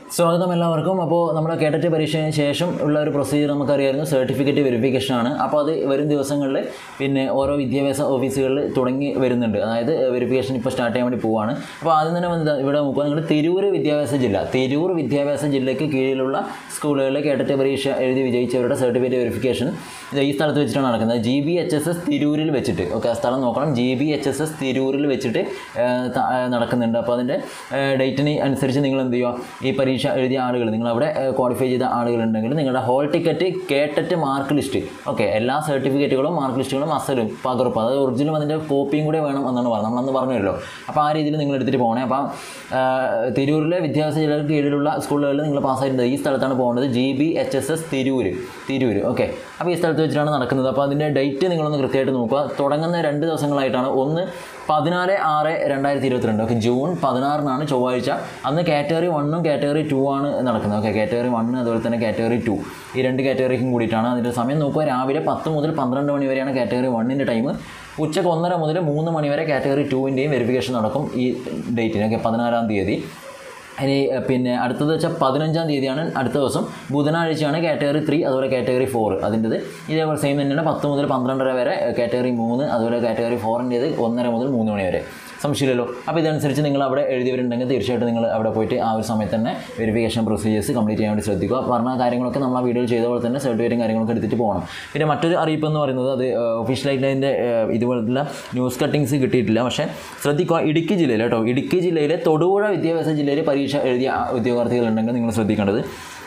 സ്വാഗതം എല്ലാവർക്കും അപ്പോൾ നമ്മുടെ കേട്ടറ്റ് പരീക്ഷയ്ക്ക് ശേഷം ഉള്ള ഒരു പ്രൊസീജിയർ നമുക്കറിയായിരുന്നു സർട്ടിഫിക്കറ്റ് വെരിഫിക്കേഷൻ ആണ് അപ്പോൾ അത് വരും ദിവസങ്ങളിൽ പിന്നെ ഓരോ വിദ്യാഭ്യാസ ഓഫീസുകളിൽ തുടങ്ങി വരുന്നുണ്ട് അതായത് വെരിഫിക്കേഷൻ ഇപ്പോൾ സ്റ്റാർട്ട് ചെയ്യാൻ വേണ്ടി പോവാണ് അപ്പോൾ ആദ്യം തന്നെ വന്ന് ഇവിടെ നോക്കുക നിങ്ങൾ തിരൂർ വിദ്യാഭ്യാസ ജില്ല തിരൂർ വിദ്യാഭ്യാസ ജില്ലയ്ക്ക് കീഴിലുള്ള സ്കൂളുകളിലെ കേട്ടറ്റ് പരീക്ഷ എഴുതി വിജയിച്ചവരുടെ സർട്ടിഫിക്കറ്റ് വെരിഫിക്കേഷൻ ഇത് ഈ സ്ഥലത്ത് വെച്ചിട്ടാണ് നടക്കുന്നത് G B H S S തിരൂരിൽ വെച്ചിട്ട് ഓക്കെ ആ സ്ഥലം നോക്കണം G B H S S തിരൂരിൽ വെച്ചിട്ട് ഏഹ്, ത- ഏഹ്, നടക്കുന്നുണ്ട് അപ്പോൾ അതിൻ്റെ ഡേറ്റിന് അനുസരിച്ച് നിങ്ങൾ എന്ത് ചെയ്യുക ഈ പരീക്ഷ എഴുതിയ ആളുകൾ നിങ്ങൾ അവിടെ ക്വാളിഫൈ ചെയ്ത ആളുകളുണ്ടെങ്കിൽ നിങ്ങളുടെ ഹോൾ ടിക്കറ്റ് കേട്ടറ്റ് മാർക്ക് ലിസ്റ്റ് ഓക്കെ എല്ലാ സർട്ടിഫിക്കറ്റുകളും മാർക്ക് ലിസ്റ്റുകളും അസലും പകർപ്പ് അതായത് ഒറിജിനലും അതിൻ്റെ കോപ്പിയും കൂടെ വേണം എന്നാണ് പറഞ്ഞത് നമ്മളന്ന് പറഞ്ഞല്ലോ അപ്പോൾ ആ രീതിയിൽ നിങ്ങൾ എടുത്തിട്ട് പോകണേ അപ്പം ഏഹ്, തിരൂരിലെ വിദ്യാഭ്യാസ ജില്ലകൾക്ക് കീഴിലുള്ള സ്കൂളുകളിൽ നിങ്ങൾ പാസ്സായിട്ടുണ്ട് ഈ സ്ഥലത്താണ് പോകേണ്ടത് G B H S S Tirur Tirur okay അപ്പോൾ ഈ സ്ഥലത്ത് വെച്ചിട്ടാണ് നടക്കുന്നത് അപ്പോൾ അതിൻ്റെ ഡേറ്റ് നിങ്ങളൊന്ന് കൃത്യമായിട്ട് നോക്കുക തുടങ്ങുന്ന രണ്ട് ദിവസങ്ങളായിട്ടാണ് ഒന്ന് പതിനാല് ആറ് രണ്ടായിരത്തി ഇരുപത്തിരണ്ട് ഓക്കെ ജൂൺ പതിനാറിനാണ് ചൊവ്വാഴ്ച അന്ന് കാറ്റഗറി വണ്ണും കാറ്റഗറി ടു ആണ് നടക്കുന്നത് ഓക്കെ കാറ്റഗറി വണ്ണ് അതുപോലെ തന്നെ കാറ്റഗറി ടു ഈ രണ്ട് കാറ്റഗറിക്കും കൂടിയിട്ടാണ് അതിൻ്റെ സമയം നോക്കുക രാവിലെ പത്ത് മുതൽ പന്ത്രണ്ട് മണി വരെയാണ് കാറ്റഗറി വണ്ണിൻ്റെ ടൈം ഉച്ചയ്ക്ക് ഒന്നര മുതൽ മൂന്ന് മണി വരെ കാറ്റഗറി ടുവിൻ്റെയും വെരിഫിക്കേഷൻ നടക്കും ഈ ഡേറ്റിന് ഓക്കെ പതിനാറാം തീയതി ഇനി എഹ്, പിന്നെ അടുത്തത് വെച്ചാൽ പതിനഞ്ചാം തീയതിയാണ് അടുത്ത ദിവസം ബുധനാഴ്ചയാണ് കാറ്റഗറി ത്രീ അതുപോലെ കാറ്റഗറി ഫോർ അതിൻ്റെത് ഇതേപോലെ സെയിം തന്നെയാണ് പത്ത് മുതൽ പന്ത്രണ്ടര വരെ കാറ്റഗറി മൂന്ന് അതുപോലെ കാറ്റഗറി ഫോറിൻ്റേത് ഒന്നര മുതൽ മൂന്ന് മണി വരെ സംശയമില്ലല്ലോ അപ്പോൾ ഇതനുസരിച്ച് നിങ്ങൾ അവിടെ എഴുതിയവരുണ്ടെങ്കിൽ തീർച്ചയായിട്ടും നിങ്ങൾ അവിടെ പോയിട്ട് ആ ഒരു സമയത്ത് തന്നെ വെരിഫിക്കേഷൻ പ്രൊസീജിയേഴ്സ് കംപ്ലീറ്റ് ചെയ്യാൻ വേണ്ടി ശ്രദ്ധിക്കുക പറഞ്ഞ കാര്യങ്ങളൊക്കെ നമ്മൾ ആ വീഡിയോയിൽ ചെയ്ത പോലെ തന്നെ സർട്ടിഫിക്കറ്റും കാര്യങ്ങളൊക്കെ എടുത്തിട്ട് പോകണം പിന്നെ മറ്റൊരു അറിയിപ്പ് എന്ന് പറയുന്നത് അത് ഒഫീഷ്യലായിട്ട് അതിൻ്റെ ഇതുപോലുള്ള ന്യൂസ് കട്ടിങ്സ് കിട്ടിയിട്ടില്ല പക്ഷേ ശ്രദ്ധിക്കുക ഇടുക്കി ജില്ലയിൽ കേട്ടോ ഇടുക്കി ജില്ലയിലെ തൊടുപുഴ വിദ്യാഭ്യാസ ജില്ലയിൽ പരീക്ഷ എഴുതിയ ഉദ്യോഗാർത്ഥികളുണ്ടെങ്കിൽ നിങ്ങൾ ശ്രദ്ധിക്കേണ്ടത്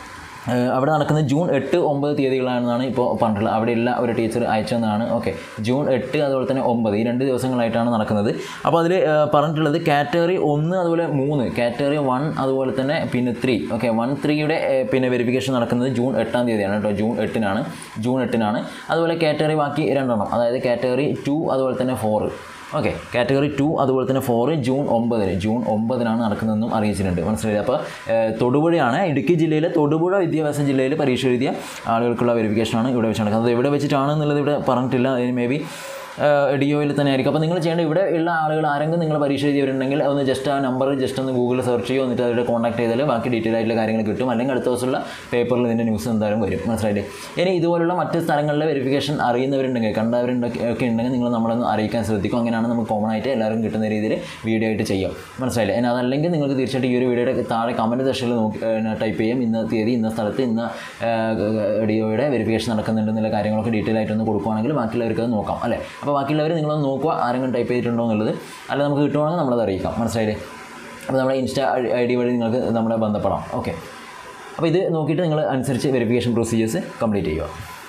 ഏഹ് അവിടെ നടക്കുന്നത് ജൂൺ എട്ട് ഒമ്പത് തീയതികളാണെന്നാണ് ഇപ്പോൾ പറഞ്ഞിട്ടുള്ളത് അവിടെയുള്ള ഒരു ടീച്ചർ അയച്ചതെന്നാണ് ഓക്കെ ജൂൺ എട്ട് അതുപോലെ തന്നെ ഒമ്പത് ഈ രണ്ട് ദിവസങ്ങളായിട്ടാണ് നടക്കുന്നത് അപ്പോൾ അതിൽ പറഞ്ഞിട്ടുള്ളത് കാറ്റഗറി ഒന്ന് അതുപോലെ മൂന്ന് കാറ്റഗറി വൺ അതുപോലെ തന്നെ പിന്നെ ത്രീ ഓക്കെ വൺ ത്രീയുടെ പിന്നെ വെരിഫിക്കേഷൻ നടക്കുന്നത് ജൂൺ എട്ടാം തീയതിയാണ് കേട്ടോ ജൂൺ എട്ടിനാണ് ജൂൺ എട്ടിനാണ് അതുപോലെ കാറ്റഗറി ബാക്കി രണ്ടെണ്ണം അതായത് കാറ്റഗറി ടു അതുപോലെ തന്നെ ഫോർ ഓക്കെ കാറ്റഗറി ടു അതുപോലെ തന്നെ ഫോർ ജൂൺ ഒമ്പതിന് ജൂൺ ഒമ്പതിനാണ് നടക്കുന്നതെന്നും അറിയിച്ചിട്ടുണ്ട് മനസ്സിലായി അപ്പോൾ ഏഹ്, തൊടുപുഴയാണ് ഇടുക്കി ജില്ലയിലെ തൊടുപുഴ വിദ്യാഭ്യാസ ജില്ലയിൽ പരീക്ഷ എഴുതിയ ആളുകൾക്കുള്ള വെരിഫിക്കേഷനാണ് ഇവിടെ വെച്ച് നടക്കുന്നത് അത് എവിടെ വെച്ചിട്ടാണ് എന്നുള്ളത് ഇവിടെ പറഞ്ഞിട്ടില്ല അതിന് മേ ബി ഡി ഒയിൽ തന്നെ ആയിരിക്കും അപ്പോൾ നിങ്ങൾ ചെയ്യേണ്ട ഇവിടെ ഉള്ള ആളുകൾ ആരെങ്കിലും നിങ്ങൾ പരീക്ഷ എഴുതിയവരുണ്ടെങ്കിൽ ഒന്ന് ജസ്റ്റ് ആ നമ്പർ ജസ്റ്റ് ഒന്ന് ഗൂഗിളിൽ സെർച്ച് ചെയ്യുമോ എന്നിട്ട് അവരുടെ കോൺടാക്ട് ചെയ്താൽ ബാക്കി ഡീറ്റെയിൽ ആയിട്ടുള്ള കാര്യങ്ങൾ കിട്ടും അല്ലെങ്കിൽ അടുത്ത ദിവസമുള്ള പേപ്പറിൽ ഇതിൻ്റെ ന്യൂസ് എന്തായാലും വരും മനസ്സിലായില്ലേ ഇനി ഇതുപോലുള്ള മറ്റ് സ്ഥലങ്ങളിലെ വെരിഫിക്കേഷൻ അറിയുന്നവരുണ്ടെങ്കിൽ കണ്ടവരുണ്ടെങ്കിൽ ഒക്കെ ഉണ്ടെങ്കിൽ നിങ്ങൾ നമ്മളൊന്ന് അറിയിക്കാൻ ശ്രദ്ധിക്കും അങ്ങനെയാണ് നമുക്ക് കോമൺ ആയിട്ട് എല്ലാവരും കിട്ടുന്ന രീതിയിൽ വീഡിയോ ആയിട്ട് ചെയ്യാം മനസ്സിലായില്ലേ ഇനി അതല്ലെങ്കിൽ നിങ്ങൾക്ക് തീർച്ചയായിട്ടും ഈ ഒരു വീഡിയോയുടെ താഴെ കമൻറ്റ് സെക്ഷനിൽ നോക്കി ടൈപ്പ് ചെയ്യാം ഇന്ന തീയതി ഇന്ന സ്ഥലത്ത് ഇന്ന ഡിഒയുടെ വെരിഫിക്കേഷൻ നടക്കുന്നുണ്ടെന്നുള്ള കാര്യങ്ങളൊക്കെ ഡീറ്റെയിൽ ആയിട്ടൊന്ന് കൊടുക്കുകയാണെങ്കിൽ ബാക്കിയുള്ളവർക്ക് അത് നോക്കാം അല്ലേ അപ്പോൾ ബാക്കിയുള്ളവർ നിങ്ങളൊന്ന് നോക്കുക ആരെങ്കിലും ടൈപ്പ് ചെയ്തിട്ടുണ്ടോ എന്നുള്ളത് അല്ല നമുക്ക് കിട്ടുവാണെങ്കിൽ നമ്മളത് അറിയിക്കാം മനസ്സിലായില്ലേ അപ്പോൾ നമ്മുടെ ഇൻസ്റ്റാ ഐ ഡി വഴി നിങ്ങൾക്ക് നമ്മളെ ബന്ധപ്പെടാം ഓക്കെ അപ്പോൾ ഇത് നോക്കിയിട്ട് നിങ്ങൾ അനുസരിച്ച് വെരിഫിക്കേഷൻ പ്രൊസീജിയേഴ്സ് കംപ്ലീറ്റ് ചെയ്യുക